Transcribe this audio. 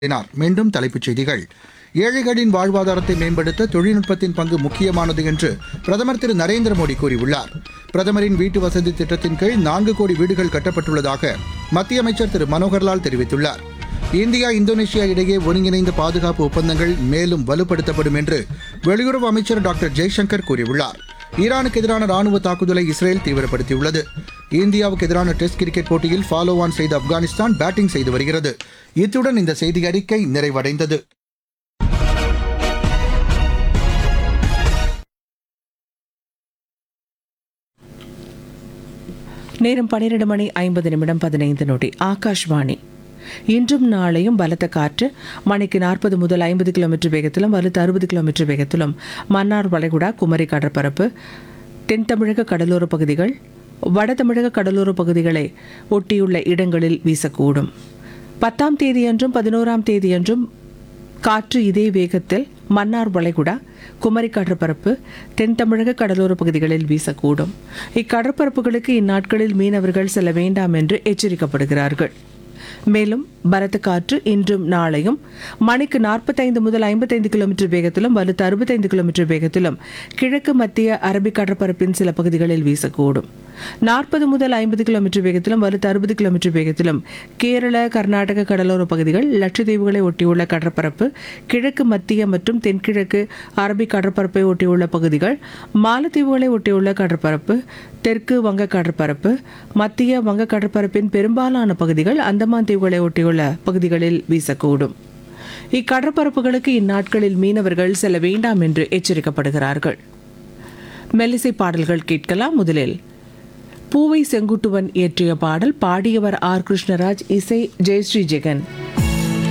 கூறினார் மீண்டும் தலைப்புச் செய்திகள் ஏழைகளின் வாழ்வாதாரத்தை மேம்படுத்த தொழில்நுட்பத்தின் பங்கு முக்கியமானது என்று பிரதமர் திரு நரேந்திர மோடி கூறியுள்ளார் பிரதமரின் வீட்டு வசதி திட்டத்தின் கீழ் நான்கு கோடி வீடுகள் கட்டப்பட்டுள்ளதாக மத்திய அமைச்சர் திரு மனோகர்லால் தெரிவித்துள்ளார் இந்தியா இந்தோனேஷியா இடையே ஒருங்கிணைந்த பாதுகாப்பு ஒப்பந்தங்கள் மேலும் வலுப்படுத்தப்படும் என்று வெளியுறவு அமைச்சர் டாக்டர் ஜெய்சங்கர் கூறியுள்ளார் ஈரானுக்கு எதிரான ராணுவ தாக்குதலை இஸ்ரேல் தீவிரப்படுத்தியுள்ளது இந்தியாவுக்கு எதிரான டெஸ்ட் கிரிக்கெட் போட்டியில் ஃபாலோ ஆன் செய்த ஆப்கானிஸ்தான் பேட்டிங் செய்து வருகிறது இத்துடன் இந்த செய்தி அறிக்கை நிறைவடைந்தது நேரம் பன்னிரண்டு மணி ஐம்பது நிமிடம் பதினைந்து நொடி ஆகாஷ்வாணி இன்றும் நாளையும் பலத்த காற்று மணிக்கு நாற்பது முதல் ஐம்பது கிலோமீட்டர் வேகத்திலும் வலுத்து அறுபது கிலோமீட்டர் வேகத்திலும் மன்னார் வளைகுடா குமரி கடற்பரப்பு தென் தமிழக கடலோர பகுதிகள் வட தமிழக கடலோர பகுதிகளை ஒட்டியுள்ள இடங்களில் வீசக்கூடும் பத்தாம் தேதியன்றும் பதினோராம் தேதியன்றும் காற்று இதே வேகத்தில் மன்னார் வளைகுடா குமரி கடற்பரப்பு தென் தமிழக கடலோர பகுதிகளில் வீசக்கூடும் இக்கடற்பரப்புகளுக்கு இந்நாட்களில் மீனவர்கள் செல்ல வேண்டாம் என்று எச்சரிக்கப்படுகிறார்கள் மேலும் பலத்த காற்று இன்றும் நாளையும் மணிக்கு நாற்பத்தைந்து முதல் ஐம்பத்தைந்து கிலோமீட்டர் வேகத்திலும் வலுத்து அறுபத்தைந்து கிலோமீட்டர் வேகத்திலும் கிழக்கு மத்திய அரபிக் கடற்பரப்பின் சில பகுதிகளில் வீசக்கூடும் நாற்பது முதல் ஐம்பது கிலோமீட்டர் வேகத்திலும் வலுத்து அறுபது கிலோமீட்டர் வேகத்திலும் கேரள கர்நாடக கடலோர பகுதிகள் லட்சத்தீவுகளை ஒட்டியுள்ள கடற்பரப்பு கிழக்கு மத்திய மற்றும் தென்கிழக்கு அரபிக் கடற்பரப்பை ஒட்டியுள்ள பகுதிகள் மாலத்தீவுகளை ஒட்டியுள்ள கடற்பரப்பு தெற்கு வங்க கடற்பரப்பு மத்திய வங்க கடற்பரப்பின் பெரும்பாலான பகுதிகள் அந்தமான் தீவுகளை ஒட்டியுள்ள பகுதிகளில் வீசக்கூடும் இக்கடற்பரப்புகளுக்கு இந்நாட்களில் மீனவர்கள் செல்ல வேண்டாம் என்று எச்சரிக்கப்படுகிறார்கள் மெல்லிசை பாடல்கள் கேட்கலாம் முதலில் பூவை செங்குட்டுவன் இயற்றிய பாடல் பாடியவர் ஆர் கிருஷ்ணராஜ் இசை ஜெயஸ்ரீ ஜெகன்